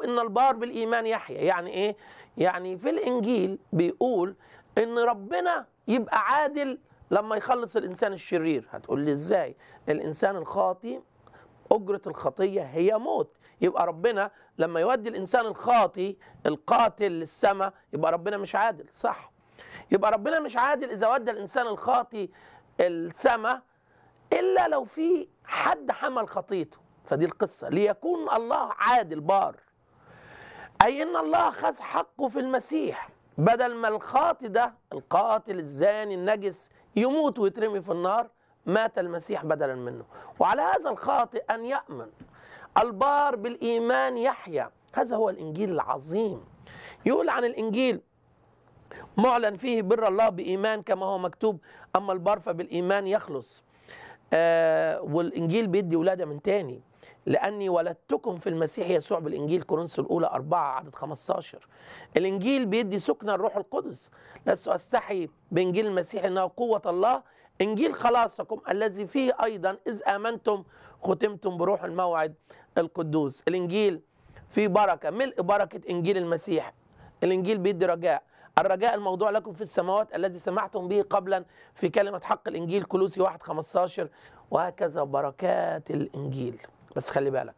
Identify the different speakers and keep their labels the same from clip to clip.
Speaker 1: ان البار بالايمان يحيى يعني ايه يعني في الانجيل بيقول ان ربنا يبقى عادل لما يخلص الانسان الشرير هتقول لي ازاي الانسان الخاطي اجره الخطيه هي موت يبقى ربنا لما يودي الانسان الخاطي القاتل للسماء يبقى ربنا مش عادل صح يبقى ربنا مش عادل اذا ودى الانسان الخاطي السماء الا لو في حد حمل خطيته فدي القصه ليكون الله عادل بار اي ان الله خذ حقه في المسيح بدل ما الخاطي ده القاتل الزاني النجس يموت ويترمي في النار مات المسيح بدلا منه وعلى هذا الخاطئ ان يامن البار بالايمان يحيا هذا هو الانجيل العظيم يقول عن الانجيل معلن فيه بر الله بايمان كما هو مكتوب اما البار فبالايمان يخلص آه والانجيل بيدي ولاده من تاني لاني ولدتكم في المسيح يسوع بالانجيل كورنثوس الاولى 4 عدد 15 الانجيل بيدي سكن الروح القدس لست استحي بانجيل المسيح انه قوه الله انجيل خلاصكم الذي فيه ايضا اذ امنتم ختمتم بروح الموعد القدوس الانجيل فيه بركه ملء بركه انجيل المسيح الانجيل بيدي رجاء الرجاء الموضوع لكم في السماوات الذي سمعتم به قبلا في كلمة حق الإنجيل كلوسي 1 15 وهكذا بركات الإنجيل بس خلي بالك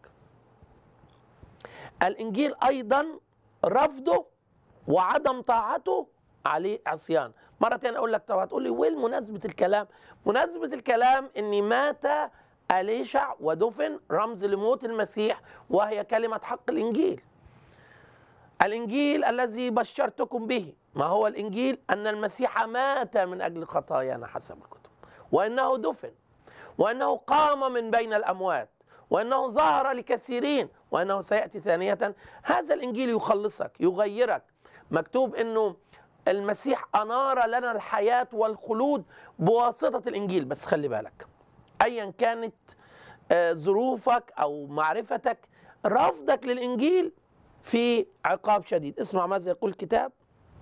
Speaker 1: الإنجيل أيضا رفضه وعدم طاعته عليه عصيان مرة تانية أقول لك طب هتقول لي وين مناسبة الكلام مناسبة الكلام أن مات أليشع ودفن رمز لموت المسيح وهي كلمة حق الإنجيل الانجيل الذي بشرتكم به ما هو الانجيل ان المسيح مات من اجل خطايانا حسب الكتب وانه دفن وانه قام من بين الاموات وانه ظهر لكثيرين وانه سياتي ثانيه هذا الانجيل يخلصك يغيرك مكتوب انه المسيح انار لنا الحياه والخلود بواسطه الانجيل بس خلي بالك ايا كانت ظروفك او معرفتك رفضك للانجيل في عقاب شديد اسمع ماذا يقول الكتاب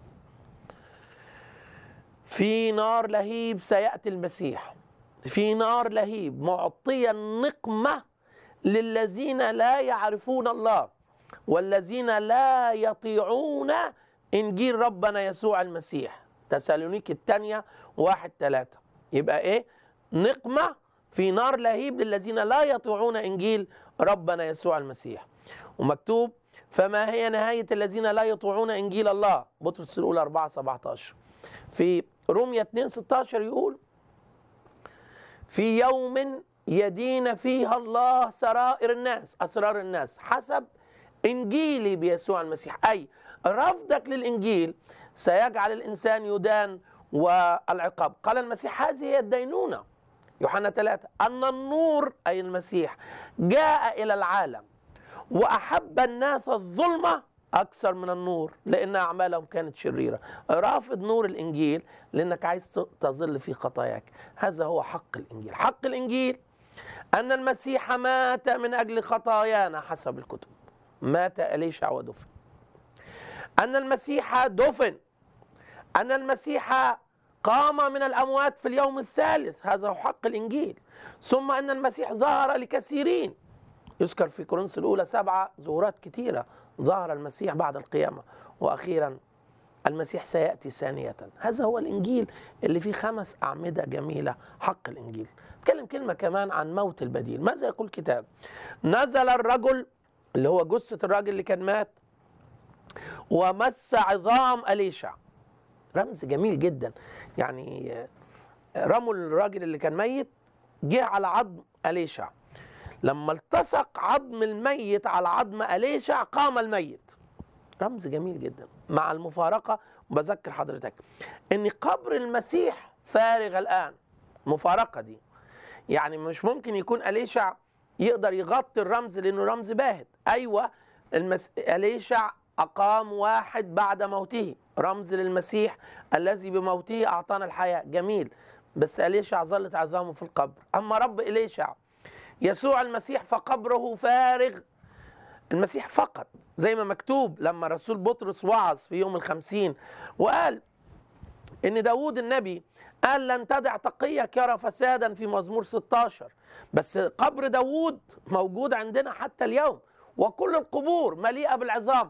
Speaker 1: في نار لهيب سيأتي المسيح في نار لهيب معطيا نقمة للذين لا يعرفون الله والذين لا يطيعون إنجيل ربنا يسوع المسيح تسالونيك الثانية واحد ثلاثة يبقى إيه نقمة في نار لهيب للذين لا يطيعون إنجيل ربنا يسوع المسيح ومكتوب فما هي نهاية الذين لا يطيعون إنجيل الله بطرس الأولى 4 17 في رومية 2 16 يقول في يوم يدين فيها الله سرائر الناس أسرار الناس حسب إنجيلي بيسوع المسيح أي رفضك للإنجيل سيجعل الإنسان يدان والعقاب قال المسيح هذه هي الدينونة يوحنا 3 أن النور أي المسيح جاء إلى العالم واحب الناس الظلمه اكثر من النور لان اعمالهم كانت شريره رافض نور الانجيل لانك عايز تظل في خطاياك هذا هو حق الانجيل حق الانجيل ان المسيح مات من اجل خطايانا حسب الكتب مات اليشع ودفن ان المسيح دفن ان المسيح قام من الاموات في اليوم الثالث هذا هو حق الانجيل ثم ان المسيح ظهر لكثيرين يذكر في كورنثوس الأولى سبعة ظهورات كثيرة ظهر المسيح بعد القيامة وأخيرا المسيح سيأتي ثانية هذا هو الإنجيل اللي فيه خمس أعمدة جميلة حق الإنجيل اتكلم كلمة كمان عن موت البديل ماذا يقول الكتاب نزل الرجل اللي هو جثة الراجل اللي كان مات ومس عظام أليشع رمز جميل جدا يعني رموا الراجل اللي كان ميت جه على عظم أليشع لما التصق عظم الميت على عظم أليشع قام الميت رمز جميل جدا مع المفارقة بذكر حضرتك ان قبر المسيح فارغ الآن مفارقة دي يعني مش ممكن يكون أليشع يقدر يغطي الرمز لأنه رمز باهت أيوة المس... أليشع أقام واحد بعد موته رمز للمسيح الذي بموته أعطانا الحياة جميل بس أليشع ظلت عظامه في القبر أما رب إليشع يسوع المسيح فقبره فارغ المسيح فقط زي ما مكتوب لما رسول بطرس وعظ في يوم الخمسين وقال ان داود النبي قال لن تدع تقيك يرى فسادا في مزمور 16 بس قبر داود موجود عندنا حتى اليوم وكل القبور مليئة بالعظام